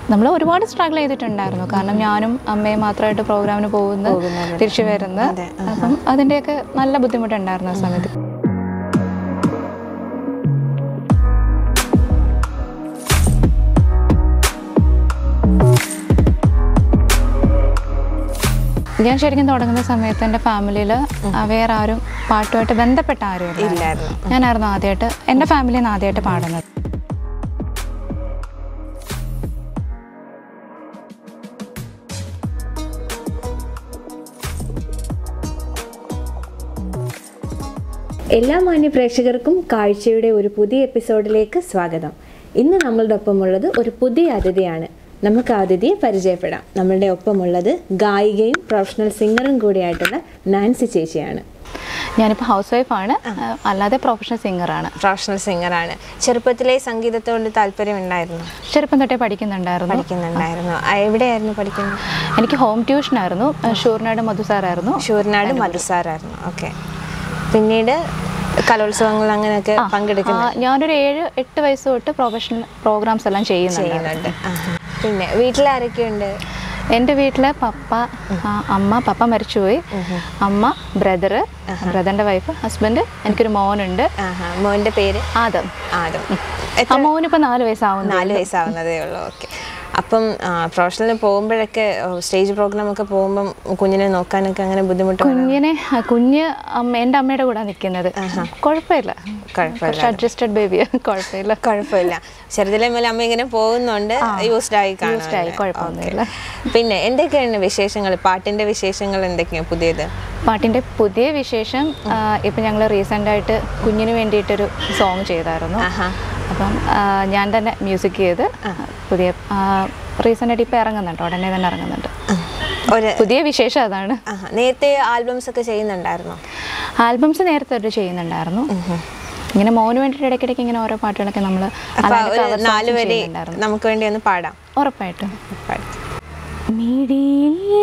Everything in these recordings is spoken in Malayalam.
നമ്മൾ ഒരുപാട് സ്ട്രഗിൾ ചെയ്തിട്ടുണ്ടായിരുന്നു കാരണം ഞാനും അമ്മയും മാത്രമായിട്ട് പ്രോഗ്രാമിന് പോകുന്നു തിരിച്ചു വരുന്നു അപ്പം അതിൻ്റെയൊക്കെ നല്ല ബുദ്ധിമുട്ടുണ്ടായിരുന്നു ആ സമയത്ത് ഞാൻ ശരിക്കും തുടങ്ങുന്ന സമയത്ത് എൻ്റെ ഫാമിലിയിൽ വേറെ ആരും പാട്ടുമായിട്ട് ബന്ധപ്പെട്ട ആരും ഇല്ല ഇല്ലായിരുന്നു ഞാനായിരുന്നു ആദ്യമായിട്ട് എൻ്റെ ഫാമിലിയിൽ നിന്ന് ആദ്യമായിട്ട് പാടുന്നത് എല്ലാ മാന്യ പ്രേക്ഷകർക്കും കാഴ്ചയുടെ ഒരു പുതിയ എപ്പിസോഡിലേക്ക് സ്വാഗതം ഇന്ന് നമ്മളുടെ ഒപ്പമുള്ളത് ഒരു പുതിയ അതിഥിയാണ് നമുക്ക് ആ അതിഥിയെ പരിചയപ്പെടാം നമ്മളുടെ ഒപ്പമുള്ളത് ഗായികയും പ്രൊഫഷണൽ സിംഗറും കൂടിയായിട്ടുള്ള നാൻസി ചേച്ചിയാണ് ഞാനിപ്പോൾ ഹൗസ് വൈഫാണ് അല്ലാതെ പ്രൊഫഷണൽ സിംഗറാണ് പ്രൊഫഷണൽ സിംഗറാണ് ചെറുപ്പത്തിലെ സംഗീതത്തോട് താല്പര്യം ഉണ്ടായിരുന്നു ചെറുപ്പം തൊട്ടേ പഠിക്കുന്നുണ്ടായിരുന്നു പഠിക്കുന്നുണ്ടായിരുന്നു ആ, എവിടെയായിരുന്നു പഠിക്കുന്നത് എനിക്ക് ഹോം ട്യൂഷനായിരുന്നു ഷൂർനാട് മധു സാറായിരുന്നു ഷൂർനാട് മധുസാറായിരുന്നു ഓക്കെ പിന്നീട് കലോത്സവങ്ങൾ അങ്ങനെയൊക്കെ പങ്കെടുക്കുന്നു ആ, ഞാനൊരു ഏഴ് എട്ട് വയസ്സ് തൊട്ട് പ്രൊഫഷണൽ പ്രോഗ്രാംസ് എല്ലാം ചെയ്യുന്നുണ്ട് ചെയ്യുന്നുണ്ട് ആഹാ. പിന്നെ വീട്ടിലാരൊക്കെയുണ്ട് എൻ്റെ വീട്ടിൽ പപ്പ ആ, അമ്മ പപ്പ മരിച്ചുപോയി അമ്മ ബ്രദറ് ബ്രദറിൻ്റെ വൈഫ് ഹസ്ബൻഡ് എനിക്കൊരു മോനുണ്ട് ആഹാ മോൻ്റെ പേര് ആദം ആദം ആ മോനിപ്പോൾ നാല് വയസ്സാവുന്നു നാല് വയസ്സാവുന്നതേ ഉള്ളൂ ഓക്കെ അപ്പം പ്രൊഫഷണലിന് പോകുമ്പോഴൊക്കെ സ്റ്റേജ് പ്രോഗ്രാം ഒക്കെ പോകുമ്പം കുഞ്ഞിനെ നോക്കാനൊക്കെ അങ്ങനെ ബുദ്ധിമുട്ട് കുഞ്ഞിനെ ആ, കുഞ്ഞ് അമ്മ എൻ്റെ അമ്മയുടെ കൂടെ നിൽക്കുന്നത് കുഴപ്പമില്ല കുഴപ്പമില്ല. കുറച്ച് അഡ്ജസ്റ്റഡ് ബേബിയാ കുഴപ്പമില്ല കുഴപ്പമില്ല ചെറുതിലെ മുതൽ അമ്മ ഇങ്ങനെ പോകുന്നുണ്ട് യൂസ്ഡ് ആയി Used ആയി, കുഴപ്പമൊന്നുമില്ല. Okay. പിന്നെ എന്തൊക്കെയാണ് വിശേഷങ്ങൾ പാട്ടിന്റെ വിശേഷങ്ങൾ എന്തൊക്കെയാണ് പുതിയത് പാട്ടിൻ്റെ പുതിയ വിശേഷം ആ, ഇപ്പം ഞങ്ങൾ റീസെൻ്റായിട്ട് കുഞ്ഞിന് വേണ്ടിയിട്ടൊരു സോങ് ചെയ്തായിരുന്നു ആഹാ. അപ്പം ആ, ഞാൻ തന്നെ മ്യൂസിക് ചെയ്ത് പുതിയ റീസെൻ്റായിട്ട് ഇപ്പം ഇറങ്ങുന്നുണ്ട് ഉടനെ തന്നെ ഇറങ്ങുന്നുണ്ട് ഒരു പുതിയ വിശേഷം അതാണ് ആഹാ. നേരത്തെ ആൽബംസ് ഒക്കെ ചെയ്യുന്നുണ്ടായിരുന്നോ ആൽബംസ് നേരത്തെ തൊട്ട് ചെയ്യുന്നുണ്ടായിരുന്നു ഇങ്ങനെ മോന് വേണ്ടിയിട്ട് ഇടയ്ക്കിടയ്ക്ക് ഇങ്ങനെ ഓരോ പാട്ടുകളൊക്കെ നമ്മൾ അപ്പൊ ഒരു നാല് വരെ നമുക്ക് വേണ്ടി ഒന്ന് പാടാം ഉറപ്പായിട്ടും പാടാം. മിഴിയിൽ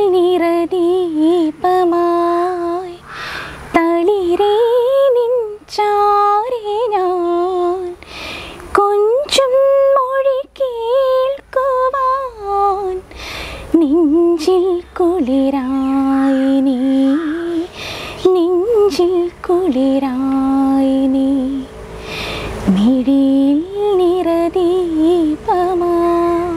നിറദീപമായി തളിരേ നിൻചാരെ ഞാൻ കൊഞ്ചും മൊഴി കേൾക്കുവാൻ നെഞ്ചിൽ കുളിരായി നീ നെഞ്ചിൽ കുളിരായി നീ മിഴിയിൽ നിറദീപമായി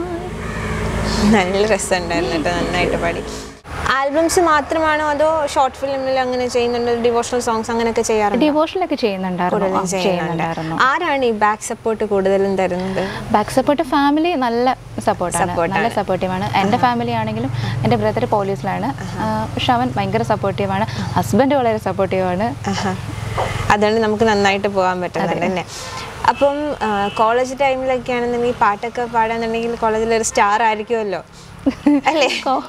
നല്ല രസമുണ്ടായിരുന്നു കേട്ടോ നന്നായിട്ട് പാടി ആൽബംസ് മാത്രമാണോ അതോ ഷോർട്ട് ഫിലിമിൽ അങ്ങനെ ചെയ്യുന്നുണ്ട് ഡിവോഷണൽ സോങ്സ് അങ്ങനെയൊക്കെ ചെയ്യാറുണ്ട് ഡിവോഷനിലൊക്കെ ചെയ്യുന്നുണ്ടായിരുന്നു ആ, ചെയ്യുന്നുണ്ടായിരുന്നു ആരാണ് ഈ ബാക്ക് സപ്പോർട്ട് കൂടുതലും തരുന്നത് ബാക്ക് സപ്പോർട്ട് ഫാമിലി നല്ല സപ്പോർട്ടാണ് Support നല്ല സപ്പോർട്ടീവാണ് എൻ്റെ ഫാമിലി ആണെങ്കിലും എൻ്റെ ബ്രദർ പോലീസിലാണ് ആ, പക്ഷെ അവൻ ഭയങ്കര സപ്പോർട്ടീവാണ് ഹസ്ബൻഡ് വളരെ സപ്പോർട്ടീവാണ് ആഹാ. അതുകൊണ്ട് നമുക്ക് നന്നായിട്ട് പോകാൻ പറ്റുന്നുണ്ട് അല്ലേ അപ്പം കോളേജ് ടൈമിലൊക്കെ ആണെന്നുണ്ടെങ്കിൽ പാട്ടൊക്കെ പാടാന്നുണ്ടെങ്കിൽ കോളേജിൽ ഒരു സ്റ്റാർ ആയിരിക്കുമല്ലോ അല്ലേ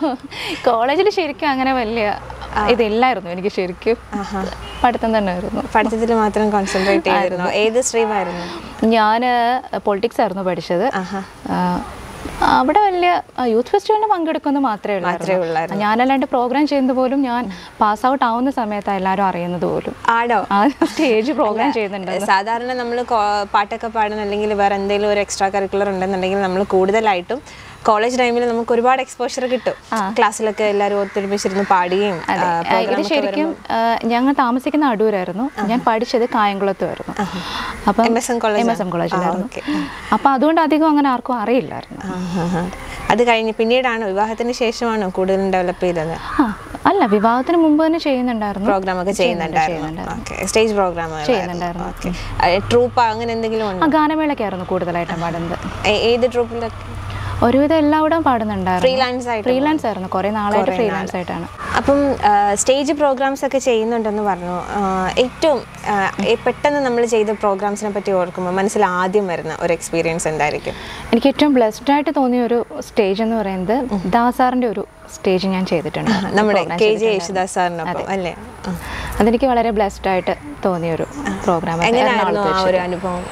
കോളേജിൽ ശരിക്കും അങ്ങനെ വലിയ ഇതില്ലായിരുന്നു എനിക്ക് ശരിക്കും പഠിത്തം തന്നെ ആയിരുന്നു പഠിത്തത്തിൽ മാത്രം കോൺസെൻട്രേറ്റ് ചെയ്തിരുന്നു ഏത് സ്ട്രീമായിരുന്നു ഞാൻ പൊളിറ്റിക്സ് ആയിരുന്നു പഠിച്ചത് ആഹാ. ആ, അവിടെ വലിയ യൂത്ത് ഫെസ്റ്റിവലിന് പങ്കെടുക്കുന്ന മാത്രമേ മാത്രമേ ഉള്ളൂ ഉള്ളായിരുന്നു. ഞാനല്ലാണ്ട് പ്രോഗ്രാം ചെയ്യുന്നത് പോലും ഞാൻ പാസ് ഔട്ട് ആവുന്ന സമയത്താണ് എല്ലാവരും അറിയുന്നത് പോലും ആടോ ആ സ്റ്റേജ് പ്രോഗ്രാം ചെയ്യുന്നുണ്ട് സാധാരണ നമ്മൾ പാട്ടൊക്കെ പാടുന്ന അല്ലെങ്കിൽ വേറെ എന്തെങ്കിലും ഒരു എക്സ്ട്രാ കരിക്കുലർ ഉണ്ടെന്നുണ്ടെങ്കിൽ നമ്മൾ കൂടുതലായിട്ടും കോളേജ് ടൈമിൽ നമുക്ക് ഒരുപാട് എക്സ്പോഷർ കിട്ടും ക്ലാസ്സിലൊക്കെ എല്ലാവരും ഒത്തൊരുമിച്ചിരുന്ന് പാടുകയും ആ, ആ, program ഇത് ഒക്കെ ശരിക്കും ആ, ഞങ്ങൾ താമസിക്കുന്ന അടൂരായിരുന്നു ഞാൻ പഠിച്ചത് കായംകുളത്തുമായിരുന്നു അപ്പം MSM college M S M ആണ്. കോളേജിലായിരുന്നു ആ, okay. അപ്പം അതുകൊണ്ട് അധികം അങ്ങനെ ആർക്കും അറിയില്ലായിരുന്നു ആഹാ. അത് കഴിഞ്ഞ് പിന്നീടാണോ വിവാഹത്തിന് ശേഷമാണോ കൂടുതലും ഡെവലപ്പ് ചെയ്തത് ആ അല്ല വിവാഹത്തിന് മുമ്പ് തന്നെ ചെയ്യുന്നുണ്ടായിരുന്നു പ്രോഗ്രാം ഒക്കെ ചെയ്യുന്നുണ്ടായിരുന്നു ഓക്കെ സ്റ്റേജ് പ്രോഗ്രാം ചെയ്യുന്നുണ്ടായിരുന്നു. ട്രൂപ്പ് അങ്ങനെ എന്തെങ്കിലും ആ ഉണ്ടോ ഗാനമേളയ്ക്കായിരുന്നു കൂടുതലായിട്ടും പാടുന്നത് ഏ- ഏത് ട്രൂപ്പിലൊക്കെ ഒരുവിധം എല്ലാവിടെയും പാടുന്നുണ്ടായിരുന്നു ഫ്രീലാൻസ് ആയിട്ട് ഫ്രീലാൻസ് ആയിരുന്നു കുറേ നാളായിട്ട് ഫ്രീലാൻസ് ആയിട്ടാണ് അപ്പം സ്റ്റേജ് പ്രോഗ്രാംസ് ഒക്കെ ചെയ്യുന്നുണ്ടെന്ന് പറഞ്ഞു ആ, ഏറ്റവും ആ, ഏ- പെട്ടെന്ന് നമ്മൾ ചെയ്ത പ്രോഗ്രാംസിനെ പറ്റി ഓർക്കുമ്പോൾ മനസ്സിൽ ആദ്യം വരുന്ന ഒരു എക്സ്പീരിയൻസ് എന്തായിരിക്കും എനിക്ക് ഏറ്റവും ബ്ലെസ്ഡ് ആയിട്ട് തോന്നിയ ഒരു സ്റ്റേജ് എന്ന് പറയുന്നത് ദാസാറിന്റെ ഒരു സ്റ്റേജ് ഞാൻ ചെയ്തിട്ടുണ്ട് നമ്മുടെ program കെ ജെ ചെയ്തിട്ടുണ്ടായിരുന്നു. യേശുദാസ് സാറിനൊപ്പം അല്ലേ ആ. അതെനിക്ക് വളരെ ബ്ലെസ്ഡ് ആയിട്ട് തോന്നിയ ഒരു പ്രോഗ്രാം എങ്ങനെയായിരുന്നു ആ ഒരു അനുഭവം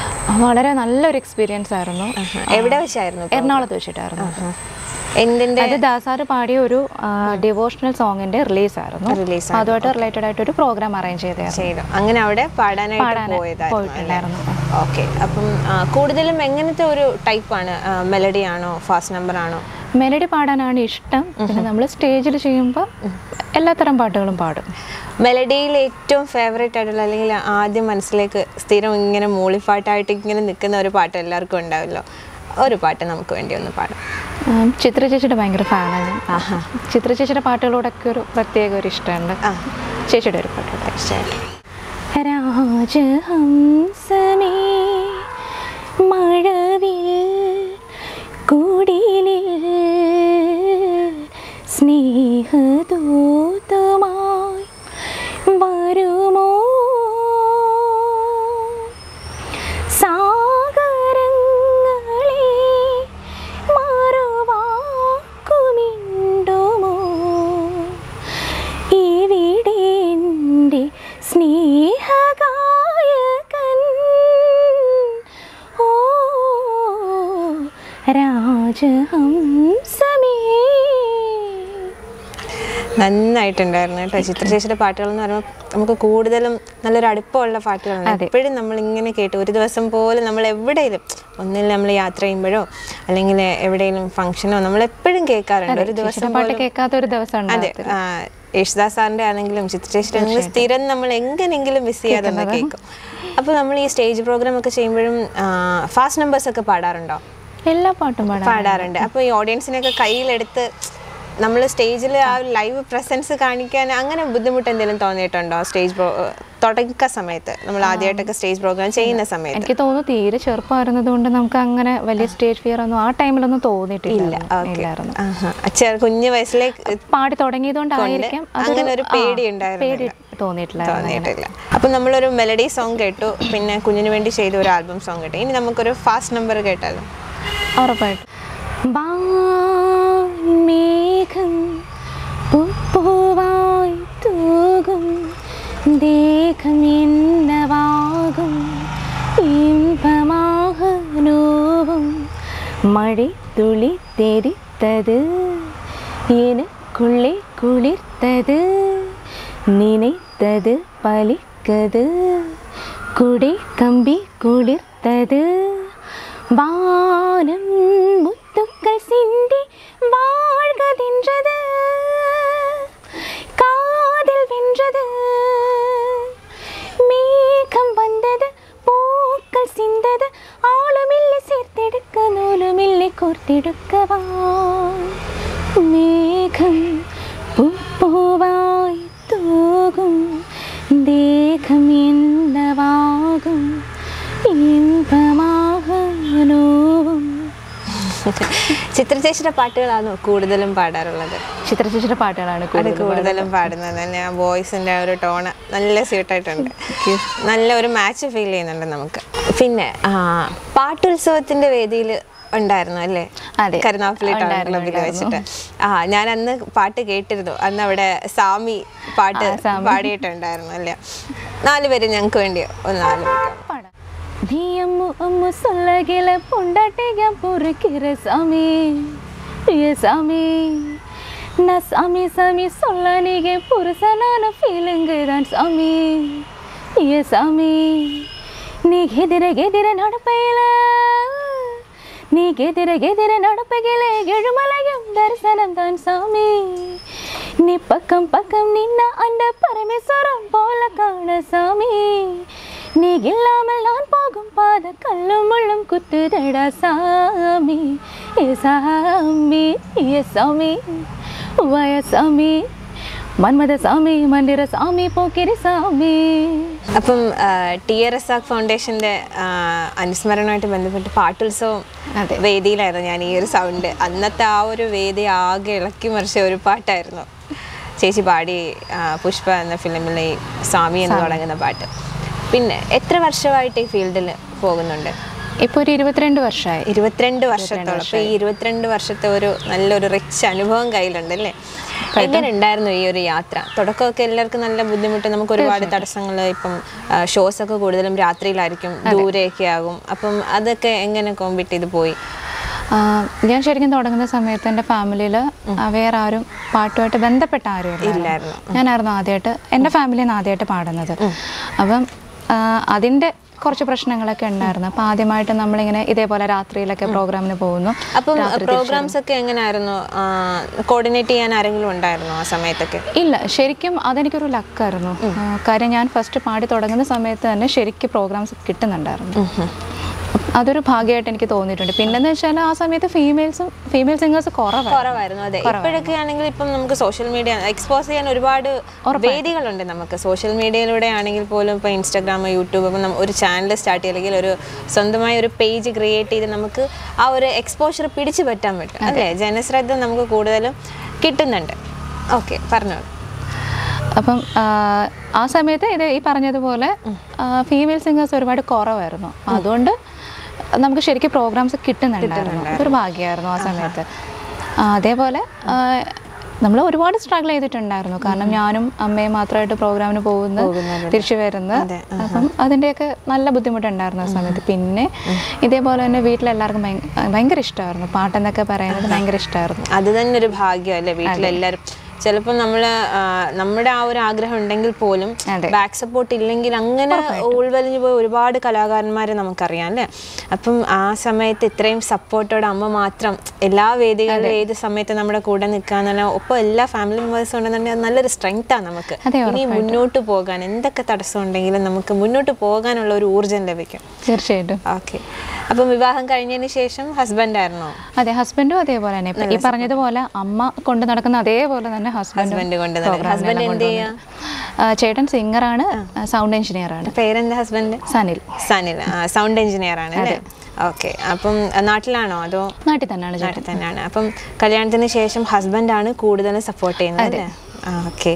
വളരെ നല്ലൊരു എക്സ്പീരിയൻസ് ആയിരുന്നു എവിടെ വെച്ചായിരുന്നു എറണാകുളത്ത് വെച്ചിട്ടായിരുന്നു എന്തിന്റെ അത് ദാസാർ പാടിയ ഒരു ഡിവോഷണൽ സോങ്ങിന്റെ റിലീസ് ആയിരുന്നു Release അതുമായിട്ട് റിലേറ്റഡ് ആയിട്ട് ഒരു പ്രോഗ്രാം അറേഞ്ച് ചെയ്തായിരുന്നു ചെയ്തു അങ്ങനെ അവിടെ പാടാനായിട്ട് പാടാൻ പോയതായിരുന്നു അല്ലേ? പോയിട്ടുണ്ടായിരുന്നു ഓക്കെ അപ്പം ആ, കൂടുതലും എങ്ങനത്തെ ഒരു ടൈപ്പാണ് മെലഡി ആണോ ഫാസ്റ്റ് നമ്പർ ആണോ മെലഡി പാടാനാണ് ഇഷ്ടം പിന്നെ നമ്മൾ സ്റ്റേജിൽ ചെയ്യുമ്പോൾ എല്ലാത്തരം പാട്ടുകളും പാടും മെലഡിയിൽ ഏറ്റവും ഫേവറേറ്റ് ആയിട്ടുള്ള അല്ലെങ്കിൽ ആദ്യം മനസ്സിലേക്ക് സ്ഥിരം ഇങ്ങനെ മൂളിപ്പാട്ടായിട്ട് ഇങ്ങനെ നിൽക്കുന്ന ഒരു പാട്ട് എല്ലാവർക്കും ഉണ്ടാവല്ലോ ഒരു പാട്ട് നമുക്ക് വേണ്ടി ഒന്ന് പാടാം ഉം, ചിത്ര ചേച്ചിയുടെ ഭയങ്കര ഫാനാണ് ഞാൻ ചിത്ര ചേച്ചിയുടെ പാട്ടുകളോടൊക്കെ ഒരു പ്രത്യേക ഒരു ഇഷ്ടമുണ്ട് ആ ചേച്ചിയുടെ ഒരു പാട്ട് തീർച്ചയായിട്ടും രാജഹംസമേ മഴവിൽ കുടിലിൽ സ്നേഹദൂതമായി വരുമോ സാഗരങ്ങളെ മറുവാക്കുമിണ്ടുമോ ഇവിടെ എൻ്റെ സ്നേഹഗായകൻ ഓ രാജഹംസമേ നന്നായിട്ടുണ്ടായിരുന്നു കേട്ടോ ചിത്രശേഷിയുടെ പാട്ടുകൾ എന്ന് പറയുമ്പോൾ നമുക്ക് കൂടുതലും നല്ലൊരു അടുപ്പമുള്ള പാട്ടുകളാണ് അതെ. എപ്പോഴും നമ്മൾ ഇങ്ങനെ കേട്ട് ഒരു ദിവസം പോലും നമ്മൾ എവിടെയും ഒന്നിൽ നമ്മൾ യാത്ര ചെയ്യുമ്പോഴോ അല്ലെങ്കിൽ എവിടെയെങ്കിലും ഫംഗ്ഷനോ നമ്മൾ എപ്പോഴും കേൾക്കാറുണ്ട് ഒരു ദിവസം ചേച്ചിയുടെ പാട്ട് പോലും കേൾക്കാത്ത ഒരു ദിവസം അതെ ഉണ്ടാകത്തില്ല. ആ, യേശുദാസ് സാറിന്റെ ആണെങ്കിലും ചിത്രശേഷിയുടെ ആണെങ്കിലും സ്ഥിരം നമ്മൾ എങ്ങനെങ്കിലും മിസ് ചെയ്യാതെ ഒന്ന് കേൾക്കും അപ്പോൾ നമ്മൾ ഈ സ്റ്റേജ് പ്രോഗ്രാം ഒക്കെ ചെയ്യുമ്പോഴും ഫാസ്റ്റ് നമ്പേഴ്സ് ഒക്കെ പാടാറുണ്ടോ എല്ലാ പാട്ടും പാടാം പാടാറുണ്ട് അപ്പോൾ ഈ ഓഡിയൻസിനെയൊക്കെ കയ്യിലെടുത്ത് നമ്മൾ സ്റ്റേജിൽ ആ ലൈവ് പ്രസൻസ് കാണിക്കാൻ അങ്ങനെ ബുദ്ധിമുട്ട് എന്തെങ്കിലും തോന്നിയിട്ടുണ്ടോ സ്റ്റേജ് പ്രോ തുടക്ക സമയത്ത് നമ്മൾ ആദ്യമായിട്ടൊക്കെ സ്റ്റേജ് പ്രോഗ്രാം ചെയ്യുന്ന സമയത്ത് എനിക്ക് തോന്നുന്നു തീരെ ചെറുപ്പമായിരുന്നത് കൊണ്ട് നമുക്ക് അങ്ങനെ വലിയ സ്റ്റേജ് ഫിയർ ഒന്നും ആ ടൈമിലൊന്നും തോന്നിയിട്ടില്ല ഓക്കെ ഇല്ലായിരുന്നു കുഞ്ഞു വയസ്സിലെ പാടി തുടങ്ങിയതുകൊണ്ടായിരിക്കാം അതൊരു- അങ്ങനെ ഒരു ആ, പേടി ഉണ്ടായിരുന്നില്ല. പേടി തോന്നിയിട്ടില്ലായിരുന്നു അങ്ങനെ. തോന്നിയിട്ടില്ല അപ്പം നമ്മളൊരു മെലഡി സോങ് കേട്ടു പിന്നെ കുഞ്ഞിന് വേണ്ടി ചെയ്ത ഒരു ആൽബം സോങ് കേട്ടു ഇനി നമുക്കൊരു ഫാസ്റ്റ് നമ്പർ കേട്ടാലോ ഉറപ്പായിട്ടും വാൻമേഘം പൂപ്പൂവായി തൂകും ദേഹം എന്നവാകും ഇമ്പமாக നോവും മഴത്തുള്ളി തെരിത്തത് எனக்குள்ளே குளிர்த்தது நினைத்தது பலிக்கது குடை கம்பி குளிர்த்தது வானம் முத்துக்கள் சிந்தி வாழ்கதென்றது காதல் வென்றது மேகம் வந்தது பூக்கள் சிந்தது ஆளுமில்லை சேர்த்தெடுக்க நூலுமில்லை கோர்த்தெடுக்கவா மேகம் பூப்பூவாய் தூகும் தேகம் என்னவாகும் ഇമ്പமாக നോവും ചിത്രചേച്ചിയുടെ പാട്ടുകളാണോ കൂടുതലും പാടാറുള്ളത് ചിത്രചേച്ചിയുടെ പാട്ടുകളാണ് അത് കൂടുതൽ കൂടുതലും പാടുന്നത് തന്നെ ആ വോയിസിന്റെ ഒരു ടോണ് നല്ല സ്യൂട്ടായിട്ടുണ്ട് നല്ല ഒരു മാച്ച് ഫീൽ ചെയ്യുന്നുണ്ട് നമുക്ക് പിന്നെ ആ, പാട്ടുത്സവത്തിന്റെ വേദിയിൽ ഉണ്ടായിരുന്നു അല്ലേ അതെ. കരുനാപ്പള്ളി ടൗൺ ഉണ്ടായിരുന്നു, ക്ലബിൽ വെച്ചിട്ട് ആ ഞാൻ അന്ന് പാട്ട് കേട്ടിരുന്നു അന്ന് അവിടെ സാമി പാട്ട് ആ, സാമി. പാടിയിട്ടുണ്ടായിരുന്നു അല്ലേ നാലുപേരും ഞങ്ങൾക്ക് വേണ്ടി ഒന്ന് ആലോചിക്കാം പാടാം നീ അമ്മു അമ്മു സൊല്ലകില പൊണ്ടാട്ടിയ പൊറുക്കിற சாமி ஏ சாமி நான் சாமி சாமி சொல்ல நீங்க புருஷனான ஃபீலிங்கு தான் சாமி ஏ சாமி நீ எதிர எதிர நடப்பையில நீ எதிர எதிர நடப்பையில எழுமலையும் தரிசனம் தான் சாமி நீ பக்கம் பக்கம் நின்ன அந்த பரமேஸ்வரம் போல காண சாமி நீ இல்லாமல் நான் போகும் பாத கல்லும் முள்ளும் குத்துதடா சாமி ஏ சாமி ஏ சாமி வய சாமி മന്മഥ സ്വാമി മന്ദിര സ്വാമി പോക്കിരി സ്വാമി അപ്പം ടി ആർ എസ് ആക് ഫൗണ്ടേഷന്റെ ആ, അനുസ്മരണമായിട്ട് ബന്ധപ്പെട്ട് പാട്ടുത്സവം അതെ. വേദിയിലായിരുന്നു ഞാൻ ഈ ഒരു സൗണ്ട് അന്നത്തെ ആ ഒരു വേദി ആകെ ഇളക്കി മറിച്ച ഒരു പാട്ടായിരുന്നു ചേച്ചി പാടി ആ, പുഷ്പ എന്ന ഫിലിമിലെ ഈ സ്വാമി എന്ന് തുടങ്ങുന്ന പാട്ട് പിന്നെ എത്ര വർഷമായിട്ട് ഈ ഫീൽഡിൽ പോകുന്നുണ്ട് ഇപ്പോൾ ഒരു ഇരുപത്തിരണ്ട് വർഷമായി ഇരുപത്തിരണ്ട് വർഷത്തോളം അപ്പൊ ഈ ഇരുപത്തിരണ്ട് വർഷത്തെ ഒരു നല്ലൊരു റിച്ച് അനുഭവം കയ്യിലുണ്ട് അല്ലേ എങ്ങനെ ഉണ്ടായിരുന്നു ഈ ഒരു യാത്ര തുടക്കമൊക്കെ എല്ലാവർക്കും നല്ല ബുദ്ധിമുട്ട് നമുക്ക് ഒരുപാട് തടസ്സങ്ങൾ ഇപ്പം ഷോസ് ഒക്കെ കൂടുതലും രാത്രിയിലായിരിക്കും ദൂരെയൊക്കെ ആകും അപ്പം അതൊക്കെ എങ്ങനെ കോമ്പിറ്റ് ചെയ്ത് പോയി ആ, ഞാൻ ശരിക്കും തുടങ്ങുന്ന സമയത്ത് എൻ്റെ ഫാമിലിയിൽ വേറെ ആരും പാട്ടുമായിട്ട് ബന്ധപ്പെട്ട ആരും ഇല്ലായിരുന്നു ഇല്ലായിരുന്നു. ഞാനായിരുന്നു ആദ്യമായിട്ട് എൻ്റെ ഫാമിലിയിൽ നിന്ന് ആദ്യമായിട്ട് പാടുന്നത് അപ്പം അതിൻ്റെ കുറച്ച് പ്രശ്നങ്ങളൊക്കെ ഉണ്ടായിരുന്നു അപ്പോൾ ആദ്യമായിട്ട് നമ്മളിങ്ങനെ ഇതേപോലെ രാത്രിയിലൊക്കെ പ്രോഗ്രാമിന് പോകുന്നു അപ്പം പ്രോഗ്രാംസ് ഒക്കെ എങ്ങനെയായിരുന്നു കോർഡിനേറ്റ് ചെയ്യാൻ ആരെങ്കിലും ഉണ്ടായിരുന്നോ ആ സമയത്തൊക്കെ ഇല്ല ശരിക്കും അതെനിക്കൊരു ലക്കായിരുന്നു ആ, കാര്യം ഞാൻ ഫസ്റ്റ് പാടി തുടങ്ങുന്ന സമയത്ത് തന്നെ ശരിക്കും പ്രോഗ്രാംസ് കിട്ടുന്നുണ്ടായിരുന്നു അതൊരു ഭാഗ്യമായിട്ട് എനിക്ക് തോന്നിയിട്ടുണ്ട് പിന്നെന്ന് വെച്ചാൽ ആ സമയത്ത് ഫീമെയിൽസും ഫീമെയിൽ സിംഗേഴ്സ് കുറവാണ് കുറവായിരുന്നു അതെ ഇപ്പോഴൊക്കെ ആണെങ്കിൽ ഇപ്പം നമുക്ക് സോഷ്യൽ മീഡിയ എക്സ്പോസ് ചെയ്യാൻ ഒരുപാട് വേദികളുണ്ട് നമുക്ക് സോഷ്യൽ മീഡിയയിലൂടെ ആണെങ്കിൽ പോലും ഇപ്പോൾ ഇൻസ്റ്റാഗ്രാം യൂട്യൂബ് ഇപ്പം നമ്മ- ഒരു ചാനൽ സ്റ്റാർട്ട് ചെയ്യില്ലെങ്കിൽ ഒരു സ്വന്തമായ ഒരു പേജ് ക്രിയേറ്റ് ചെയ്ത് നമുക്ക് ആ ഒരു എക്സ്പോഷർ പിടിച്ചു പറ്റാൻ പറ്റും അല്ലേ ജനശ്രദ്ധ നമുക്ക് കൂടുതലും കിട്ടുന്നുണ്ട് ഓക്കെ പറഞ്ഞോളൂ അപ്പം ആ, ആ സമയത്ത് ഇത് ഈ പറഞ്ഞതുപോലെ ഫീമെയിൽ സിംഗേഴ്സ് ഒരുപാട് കുറവായിരുന്നു അതുകൊണ്ട് നമുക്ക് ശരിക്കും പ്രോഗ്രാംസ് കിട്ടുന്നുണ്ടായിരുന്നു അതൊരു ഭാഗ്യമായിരുന്നു ആ സമയത്ത് ആ, അതേപോലെ നമ്മൾ ഒരുപാട് സ്ട്രഗിൾ ചെയ്തിട്ടുണ്ടായിരുന്നു കാരണം ഞാനും അമ്മയും മാത്രമായിട്ട് പ്രോഗ്രാമിന് പോകുന്നു തിരിച്ചു വരുന്നു അപ്പം അതിൻ്റെയൊക്കെ നല്ല ബുദ്ധിമുട്ടുണ്ടായിരുന്നു ആ സമയത്ത് പിന്നെ ഇതേപോലെ തന്നെ വീട്ടിലെല്ലാവർക്കും ഭയങ്ക- ഭയങ്കര ഇഷ്ടമായിരുന്നു പാട്ടെന്നൊക്കെ പറയുന്നത് ഭയങ്കര ഇഷ്ടമായിരുന്നു അത് തന്നെ ഒരു ഭാഗ്യമല്ലേ വീട്ടിലെല്ലാവരും ചിലപ്പോൾ നമ്മൾ നമ്മുടെ ആ ഒരു ആഗ്രഹം ഉണ്ടെങ്കിൽ പോലും അതെ. ബാക്ക് സപ്പോർട്ട് ഇല്ലെങ്കിൽ അങ്ങനെ ഉൾവലിഞ്ഞു പോയ ഒരുപാട് കലാകാരന്മാരെ നമുക്കറിയാം അല്ലേ അപ്പം ആ സമയത്ത് ഇത്രയും സപ്പോർട്ടോടെ അമ്മ മാത്രം എല്ലാ വേദികളിലും ഏത് സമയത്ത് നമ്മുടെ കൂടെ നിൽക്കാന്ന് പറഞ്ഞാൽ ഒപ്പം എല്ലാ ഫാമിലി മെമ്പേഴ്സും ഉണ്ടെന്നുണ്ടെങ്കിൽ അത് നല്ലൊരു സ്ട്രെങ്ത്താണ് നമുക്ക് അതെ, ഇനി മുന്നോട്ട് പോകാൻ എന്തൊക്കെ തടസ്സം ഉണ്ടെങ്കിലും നമുക്ക് മുന്നോട്ട് പോകാനുള്ള ഒരു ഊർജ്ജം ലഭിക്കും തീർച്ചയായിട്ടും ഓക്കെ അപ്പം വിവാഹം കഴിഞ്ഞതിന് ശേഷം ഹസ്ബൻഡ് ആയിരുന്നോ അതെ ഹസ്ബൻഡും അതേപോലെ തന്നെ ഇപ്പൊ ഈ പറഞ്ഞതുപോലെ അമ്മ കൊണ്ട് നടക്കുന്ന അതേപോലെ തന്നെ Husband ഹസ്ബൻഡ് കൊണ്ട് നടക്കുന്ന- husband എന്ത് ചെയ്യാ? ചേട്ടൻ സിംഗറാണ് സൗണ്ട് എഞ്ചിനീയർ ആണ് പേരെന്താ husband Sanil Sanil sound engineer ആണ് അല്ലേ ഓക്കെ അപ്പം ആ, നാട്ടിലാണോ അതോ നാട്ടിൽ തന്നെയാണ് ചേട്ടൻ നാട്ടിൽ തന്നെയാണ് അപ്പം കല്യാണത്തിന് ശേഷം ഹസ്ബൻഡാണ് കൂടുതലും സപ്പോർട്ട് ചെയ്യുന്നത് അല്ലേ ഓക്കെ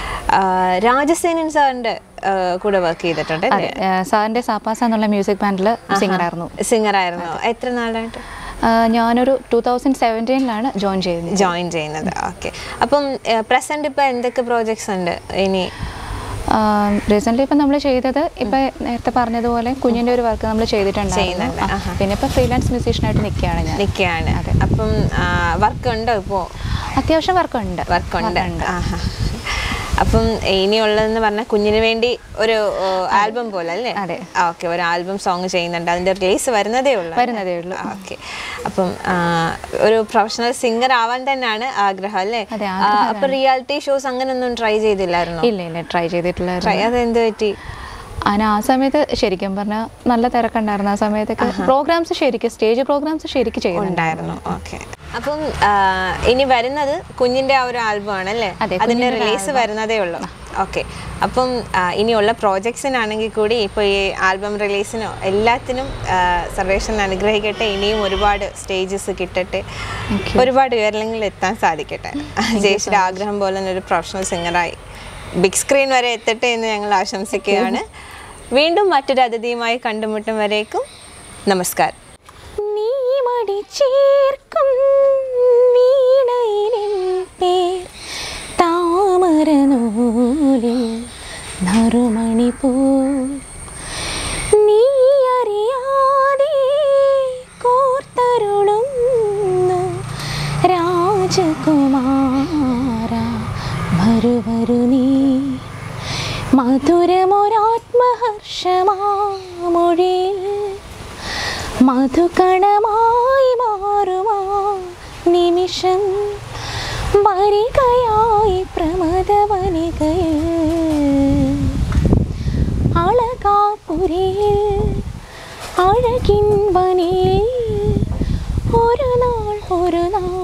രാജസേനൻ സാറിന്റെ ആ, കൂടെ വർക്ക് ചെയ്തിട്ടുണ്ട് അതെ ആ, സാറിന്റെ സാപ്പാസ എന്നുള്ള മ്യൂസിക് ബാൻഡിൽ സിംഗറായിരുന്നു സിംഗർ ആയിരുന്നു എത്ര നാളായിട്ട് ആ, ഞാനൊരു ടൂ തൗസൻഡ് സെവൻറ്റീനിലാണ് ജോയിൻ ചെയ്യുന്നത് ജോയിൻ ചെയ്യുന്നത് ഓക്കെ അപ്പം പ്രസന്റ് ഇപ്പൊ എന്തൊക്കെ പ്രോജക്ട്സ് ഉണ്ട് ഇനി റീസെന്റ് ഇപ്പം നമ്മൾ ചെയ്തത് ഇപ്പം നേരത്തെ പറഞ്ഞതുപോലെ കുഞ്ഞിൻ്റെ ഒരു വർക്ക് നമ്മൾ ചെയ്തിട്ടുണ്ടായിരുന്നു ചെയ്യുന്നുണ്ട്, ആ, പിന്നെ ഇപ്പം ഫ്രീലാൻസ് മ്യൂസീഷ്യനായിട്ട് നിൽക്കുകയാണ് ഞാൻ നിൽക്കുകയാണ് അപ്പം വർക്ക് ഉണ്ടോ ഇപ്പോ അത്യാവശ്യം വർക്കുണ്ട് വർക്കുണ്ട് ആഹാ. അപ്പം ഇനിയുള്ളതെന്ന് പറഞ്ഞാൽ കുഞ്ഞിന് വേണ്ടി ഒരു ആൽബം പോലെ അല്ലേ അതെ. ഓക്കെ ഒരു ആൽബം സോങ് ചെയ്യുന്നുണ്ട് അതിന്റെ റിലീസ് വരുന്നതേ ഉള്ളൂ വരുന്നതേ ഉള്ളൂ ഓക്കെ അപ്പം ആ, ഒരു പ്രൊഫഷണൽ സിംഗർ ആവാൻ തന്നെയാണ് ആഗ്രഹം അല്ലേ അതെ, ആ, അപ്പൊ റിയാലിറ്റി ഷോസ് അങ്ങനെയൊന്നും ട്രൈ ചെയ്തില്ലായിരുന്നോ ഇല്ല ഇല്ല ട്രൈ ചെയ്തിട്ടില്ലായിരുന്നു ട്രൈ അതെന്ത് പറ്റി അതിന് ആ സമയത്ത് ശരിക്കും പറഞ്ഞാൽ നല്ല തിരക്കുണ്ടായിരുന്നു ആ സമയത്തൊക്കെ പ്രോഗ്രാംസ് ശരിക്കും സ്റ്റേജ് പ്രോഗ്രാംസ് ശരിക്കും ചെയ്യുന്നുണ്ടായിരുന്നു ഉണ്ടായിരുന്നു ഓക്കെ അപ്പം ആ, ഇനി വരുന്നത് കുഞ്ഞിന്റെ ആ ഒരു ആൽബം ആണല്ലേ അതെ, അതിന്റെ റിലീസ് വരുന്നതേ ഉള്ളൂ ഓക്കെ അപ്പം ആ, ഇനിയുള്ള പ്രോജക്ട്സിനാണെങ്കിൽ കൂടി ഇപ്പോൾ ഈ ആൽബം റിലീസിനോ എല്ലാത്തിനും ആ, സർവേഷൻ അനുഗ്രഹിക്കട്ടെ ഇനിയും ഒരുപാട് സ്റ്റേജസ് കിട്ടട്ടെ ഒരുപാട് ഉയരങ്ങളിൽ എത്താൻ സാധിക്കട്ടെ ജയേഷിയുടെ ആഗ്രഹം പോലെ തന്നെ ഒരു പ്രൊഫഷണൽ സിംഗറായി ബിഗ് സ്ക്രീൻ വരെ എത്തട്ടെ എന്ന് ഞങ്ങൾ ആശംസിക്കുകയാണ് വീണ്ടും മറ്റൊരു അതിഥിയുമായി കണ്ടുമുട്ടും വരേക്കും നമസ്കാരം നീ മടി ചേർക്കും വീണയിലിൻ പേർ താമരനൂലിൽ നറുമണി പോ നീ അറിയാതെ കോർത്തരുളുന്നു രാജകുമാര വരു നീ മധുരമൊരാത്മഹർഷമാമൊഴിയിൽ മധുകണമായി മാറുമാ നിമിഷം വരികയായി പ്രമദവനികയിൽ അളകാപുരിയിൽ അഴകിൻ വനിയിൽ ഒരു നാൾ ഒരു നാൾ